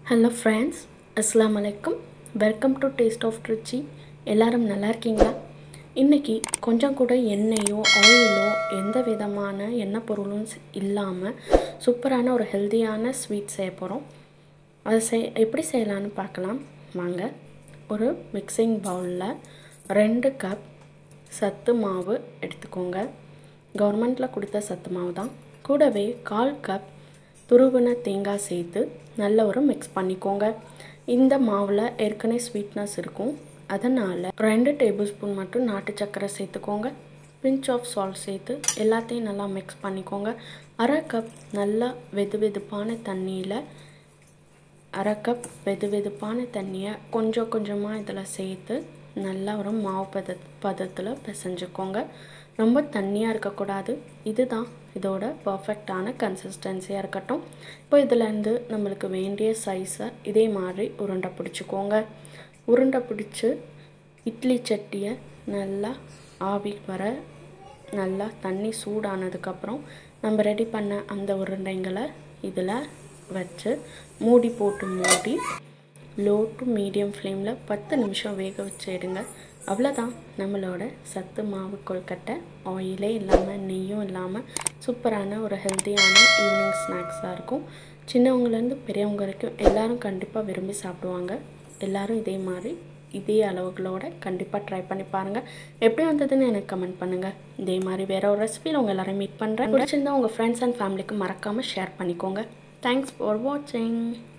hello friends அஸ்ஸலாமு அலைக்கும் welcome to taste of Trichy எல்லாரும் நல்லா இருக்கீங்களா இன்றைக்கி கொஞ்சம் கூட எண்ணெயோ ஆயிலோ எந்த விதமான எண்ணெய் பொருளும் இல்லாமல் சூப்பரான ஒரு ஹெல்த்தியான ஸ்வீட் செய்ய போகிறோம் அதை செய் எப்படி செய்யலான்னு பார்க்கலாம் வாங்க ஒரு மிக்சிங் பவுலில் ரெண்டு கப் சத்து மாவு எடுத்துக்கோங்க கவர்மெண்ட்டில் கொடுத்த சத்து மாவு தான் கூடவே கால் கப் துருவின தேங்காய் சேர்த்து நல்ல ஒரு மிக்ஸ் பண்ணிக்கோங்க இந்த மாவில் ஏற்கனவே ஸ்வீட்னஸ் இருக்கும் அதனால் ரெண்டு டேபிள் ஸ்பூன் மட்டும் நாட்டு சர்க்கரை சேர்த்துக்கோங்க பிஞ்ச் ஆஃப் சால்ட் சேர்த்து எல்லாத்தையும் நல்லா மிக்ஸ் பண்ணிக்கோங்க அரை கப் நல்லா வெது வெதுப்பான தண்ணியில் அரை கப் வெது வெதுப்பான தண்ணியை கொஞ்சம் கொஞ்சமாக இதில் சேர்த்து நல்லா ஒரு மாவு பத பதத்தில் பிசைஞ்சுக்கோங்க ரொம்ப தண்ணியாக இருக்கக்கூடாது இதுதான் இதோட பர்ஃபெக்டான கன்சிஸ்டன்சியாக இருக்கட்டும் இப்போ இதிலேருந்து நம்மளுக்கு வேண்டிய சைஸை இதே மாதிரி உருண்டை பிடிச்சிக்கோங்க உருண்டை பிடிச்சி இட்லி சட்டியை நல்லா ஆவி வர நல்லா தண்ணி சூடானதுக்கப்புறம் நம்ம ரெடி பண்ண அந்த உருண்டைங்களை இதில் வச்சு மூடி போட்டு மூடி லோ டு மீடியம் ஃப்ளேமில் பத்து நிமிஷம் வேக வச்சு எடுங்க அவ்வளோதான் நம்மளோட சத்து மாவு கொழுக்கட்டை ஆயிலே இல்லாமல் நெய்யும் இல்லாமல் சூப்பரான ஒரு ஹெல்த்தியான ஈவினிங் ஸ்நாக்ஸாக இருக்கும் சின்னவங்கலேருந்து பெரியவங்க வரைக்கும் எல்லோரும் கண்டிப்பாக விரும்பி சாப்பிடுவாங்க எல்லோரும் இதே மாதிரி இதே அளவுகளோட கண்டிப்பாக ட்ரை பண்ணி பாருங்கள் எப்படி வந்ததுன்னு எனக்கு கமெண்ட் பண்ணுங்கள் இதே மாதிரி வேறு ஒரு ரெசிபியில் உங்கள் எல்லோரும் மீட் பண்ணுறேன் பிடிச்சிருந்தா உங்கள் ஃப்ரெண்ட்ஸ் அண்ட் ஃபேமிலிக்கு மறக்காமல் ஷேர் பண்ணிக்கோங்க தேங்க்ஸ் ஃபார் வாட்சிங்